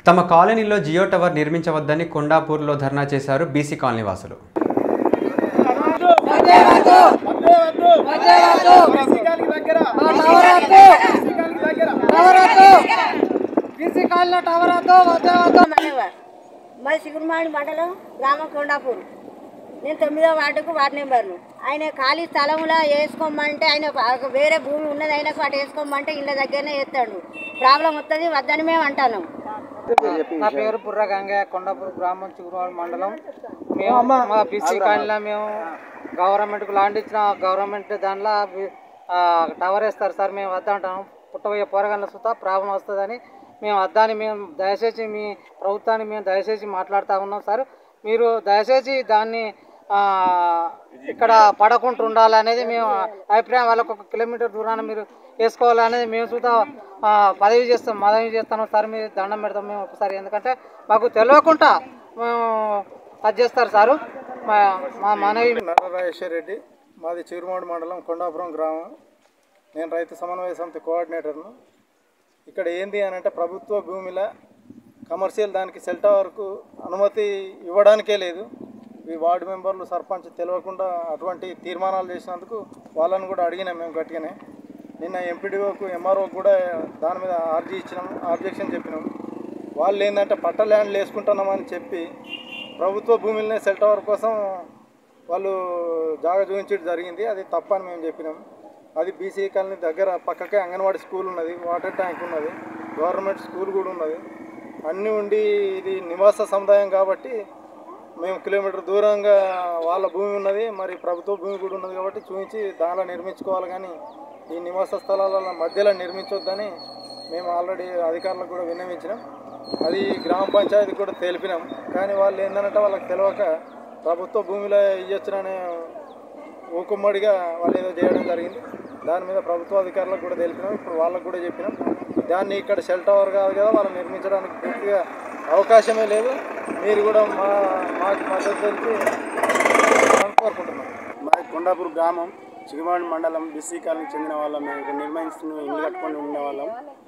తమ కాలనీలో జియో టవర్ నిర్మించవద్దని కొండాపూర్లో ధర్నా చేశారు బీసీ కాలనీ వాసులు బీసీ కాలనీ టవర్ వద్దు వద్దే వద్దు మానేవారు మాది సిగురుమాడి మండలం గ్రామం కొండాపూర్ నేను తొమ్మిదో వార్డుకు వార్డు నెంబర్ను ఆయన ఖాళీ స్థలంలో వేసుకోమంటే ఆయన ఒక వేరే భూమి ఉన్నది ఆయనకు అటు వేసుకోమంటే ఇళ్ళ దగ్గరనే వేస్తాడు ప్రాబ్లం వస్తుంది వద్దని మేము అంటాను నా పేరు బుర్ర గంగయ్య కొండాపూర్ గ్రామం చిగురువాడ మండలం మేము మా బీసీ కాలనీలో మేము గవర్నమెంట్కు ల్యాండ్ ఇచ్చిన గవర్నమెంట్ దానిలో బి- ఆ, టవర్ వేస్తారు సార్ మేము వద్దంటాం పుట్టబోయే పోరగాళ్ళ సుతా ప్రాబ్లం వస్తుందని మేము వద్దని మేము దయచేసి మీ ప్రభుత్వాన్ని మేము దయచేసి మాట్లాడుతూ ఉన్నాం సార్ మీరు దయచేసి దాన్ని ఆ, ఇక్కడ పడకుండా ఉండాలనేది మేము అభిప్రాయం వాళ్ళకు ఒక కిలోమీటర్ దూరాన మీరు వేసుకోవాలనేది మేము చూద్దాం పదవి చేస్తాం పదవి చేస్తాం సార్ మీరు దండం పెడతాం మేము ఒకసారి ఎందుకంటే మాకు తెలియకుండా మేము అది చేస్తారు సారు మా మా మనవి నరరాజేశ్వర రెడ్డి మాది చిరుమాడు మండలం కొండాపురం గ్రామం నేను రైతు సమన్వయ సమితి కోఆర్డినేటర్ను ఇక్కడ ఏంది అని అంటే ప్రభుత్వ భూమిలో కమర్షియల్ దానికి సెల్ టవర్కు అనుమతి ఇవ్వడానికే లేదు ఈ వార్డు మెంబర్లు సర్పంచ్ తెలియకుండా అటువంటి తీర్మానాలు చేసినందుకు వాళ్ళని కూడా అడిగినాం మేము గట్టిగానే నిన్న ఎంపీడీఓకు ఎంఆర్ఓకి కూడా దాని మీద ఆర్జీ ఇచ్చినాం ఆబ్జెక్షన్ చెప్పినాం వాళ్ళు ఏంటంటే పట్ట ల్యాండ్లు వేసుకుంటున్నామని చెప్పి ప్రభుత్వ భూమిలోనే సెల్ టవర్ కోసం వాళ్ళు జాగ చూపించడం జరిగింది అది తప్పని మేము చెప్పినాం అది బీసీ కాలనీ దగ్గర పక్కకే అంగన్వాడీ స్కూల్ ఉన్నది వాటర్ ట్యాంక్ ఉన్నది గవర్నమెంట్ స్కూల్ కూడా ఉన్నది అన్నీ ఉండి ఇది నివాస సముదాయం కాబట్టి మేము కిలోమీటర్ దూరంగా వాళ్ళ భూమి ఉన్నది మరి ప్రభుత్వ భూమి కూడా ఉన్నది కాబట్టి చూపించి దానిలో నిర్మించుకోవాలి కానీ ఈ నివాస స్థలాల మధ్యలో నిర్మించొద్దని మేము ఆల్రెడీ అధికారులకు కూడా విన్నవించినాం అది గ్రామ పంచాయతీ కూడా తెలిపినాం కానీ వాళ్ళు ఏంటంటే వాళ్ళకి తెలియక ప్రభుత్వ భూమిలో ఇయ్యొచ్చుననే ఊకుమ్మడిగా వాళ్ళు ఏదో చేయడం జరిగింది దాని మీద ప్రభుత్వ అధికారులకు కూడా తెలిపినాం ఇప్పుడు వాళ్ళకు కూడా చెప్పినాం దాన్ని ఇక్కడ షెల్ టవర్ కాదు కదా వాళ్ళు నిర్మించడానికి పూర్తిగా అవకాశమే లేదు మీరు కూడా మా మాకు మద్దతు తెలిపి కోరుకుంటున్నాం మాది కొండాపూర్ గ్రామం చిగుమాడి మండలం బీసీ కాలనీకి చెందిన వాళ్ళం మేము ఇక్కడ నిర్మించుకుని ఇల్లు కట్టుకొని ఉండేవాళ్ళం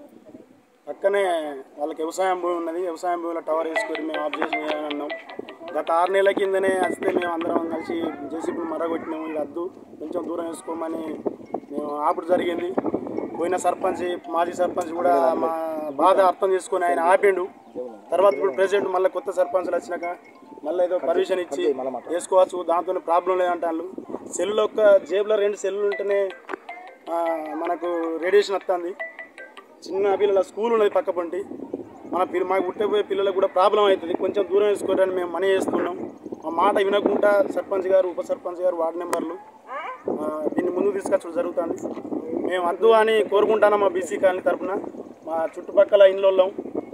పక్కనే వాళ్ళకి వ్యవసాయం భూమి ఉన్నది వ్యవసాయం భూమిలో టవర్ వేసుకొని మేము ఆబ్జెక్షన్ చేయాలని అన్నాం గత ఆరు నెలల కిందనే వస్తే మేము అందరం కలిసి జేసీబీలు మరగొట్టినాము ఇది వద్దు కొంచెం దూరం వేసుకోమని మేము ఆపుడు జరిగింది పోయిన సర్పంచ్ మాజీ సర్పంచ్ కూడా మా బాధ అర్థం చేసుకొని ఆయన ఆపిండు తర్వాత ఇప్పుడు ప్రెసిడెంట్ మళ్ళీ కొత్త సర్పంచ్లు వచ్చినాక మళ్ళీ ఏదో పర్మిషన్ ఇచ్చి వేసుకోవచ్చు దాంతో ప్రాబ్లం లేదంటాను సెల్లు ఒక్క జేబులో రెండు సెల్లులు ఉంటేనే ఆ, మనకు రేడియేషన్ వస్తుంది చిన్న పిల్లల స్కూల్ ఉన్నది పక్క పంటి మన పిల్ల మాకు పుట్టబోయే పిల్లలకు కూడా ప్రాబ్లం అవుతుంది కొంచెం దూరం వేసుకోవడానికి మేము మనీ వేస్తున్నాం మా మాట వినకుండా సర్పంచ్ గారు ఉప సర్పంచ్ గారు వార్డు మెంబర్లు ఆ, దీన్ని ముందుకు తీసుకొచ్చడం జరుగుతుంది మేము వద్దు అని కోరుకుంటాను మా బీసీ కాలనీ తరఫున మా చుట్టుపక్కల ఇండ్లలో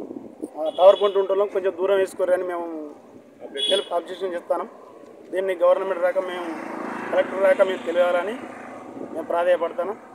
టవర్ పంట ఉంటున్నాం కొంచెం దూరం వేసుకోరని మేము హెల్ప్ అబ్జెక్షన్ చేస్తాను దీన్ని గవర్నమెంట్ రాక మేము కలెక్టర్ రాక మేము తెలియాలని మేము ప్రాధాయపడతాను